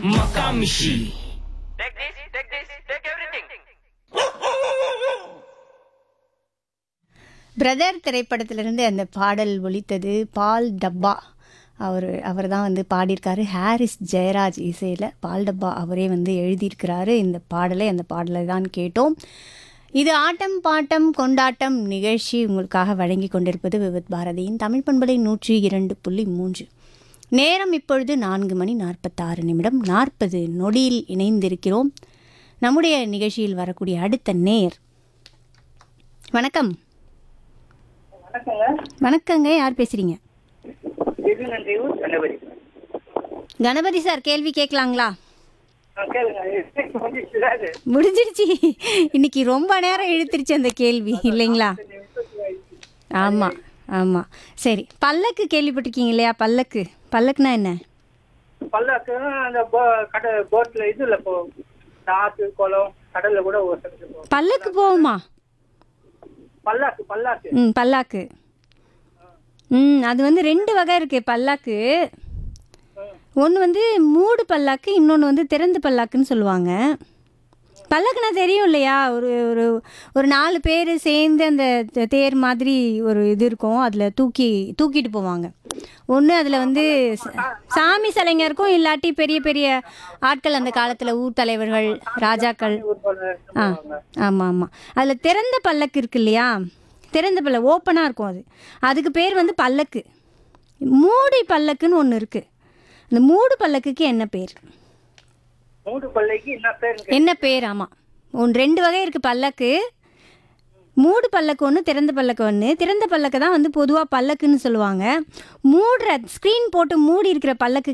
Makamishi. Take this, take this, take everything. Brother திரைப்படத்திலிருந்து அந்த பாடல் ஒலித்தது பால் டப்பா அவர் அவர் தான் வந்து பாடியிருக்காரு ஹாரிஸ் ஜெயராஜ் இசையில் பால் டப்பா அவரே வந்து எழுதியிருக்கிறாரு இந்த பாடலை அந்த பாடலை தான் கேட்டோம் இது ஆட்டம் பாட்டம் கொண்டாட்டம் நிகழ்ச்சி உங்களுக்காக வழங்கி கொண்டிருப்பது விவித் பாரதியின் தமிழ் பண்பலை நூற்றி இரண்டு புள்ளி மூன்று நேரம் இப்பொழுது நான்கு மணி நாற்பத்தாறு நிமிடம் நாற்பது நொடியில் இணைந்திருக்கிறோம் நம்முடைய நிகழ்ச்சியில் வரக்கூடிய அடுத்த நேர் வணக்கம் வணக்கங்க வணக்கங்க யார் பேசுறீங்க இது நன்றி கணபதி கணபதி சார் கேள்வி கேட்கலாங்களா ஆ, கேளுங்க இது முடிஞ்சிருச்சு அது. முடிஞ்சிருச்சு இன்னைக்கு ரொம்ப நேரம் இழுத்துருச்சு அந்த கேள்வி இல்லைங்களா ஆமாம் ஆமாம் சரி பல்லக்கு கேள்விப்பட்டிருக்கீங்க இல்லையா பல்லக்கு பல்லக்குனா என்ன பல்லாக்கு அந்த போ- கடை போட்ல இதுல போ இந்த ஆத்து குளம் கடல்ல கூட ஒரு சிலது போகும் பல்லக்கு போகுமா பல்லாக்கு பல்லாக்கு ம் பல்லாக்கு ம் அது வந்து ரெண்டு வகை இருக்குது பல்லாக்கு ஒன்று வந்து மூடு பல்லாக்கு இன்னொன்று வந்து திறந்து பல்லாக்குன்னு சொல்லுவாங்க பல்லக்குனா தெரியும் இல்லையா ஒரு ஒரு ஒரு நாலு பேர் சேர்ந்து அந்த தே- தேர் மாதிரி ஒரு இது இருக்கும் அதில் தூக்கி தூக்கிட்டு போவாங்க ஒன்று அதில் வந்து ச- சாமி சிலைங்க இருக்கும் இல்லாட்டி பெரிய பெரிய ஆட்கள் அந்த காலத்தில் ஊர் தலைவர்கள் ராஜாக்கள் ஊர் போல ஆ ஆமாம் ஆமாம் அதில் திறந்த பல்லக்கு இருக்கு இல்லையா திறந்த பல்ல ஓப்பனாக இருக்கும் அது அதுக்கு பேர் வந்து பல்லக்கு மூடி பல்லக்குன்னு ஒன்று இருக்குது அந்த மூடு பல்லக்குக்கு என்ன பேர் மூடு பல்லைக்கு என்ன பேருங்க என்ன பேர் ஆமாம் ஒன்று ரெண்டு வகை இருக்குது பல்லக்கு மூடு பல்லக்கு ஒன்று திறந்த பல்லக்கு ஒன்று திறந்த பல்லக்கு தான் வந்து பொதுவாக பல்லக்குன்னு சொல்லுவாங்க மூடுற ஸ்க்ரீன் போட்டு மூடி இருக்கிற பல்லக்குக்கு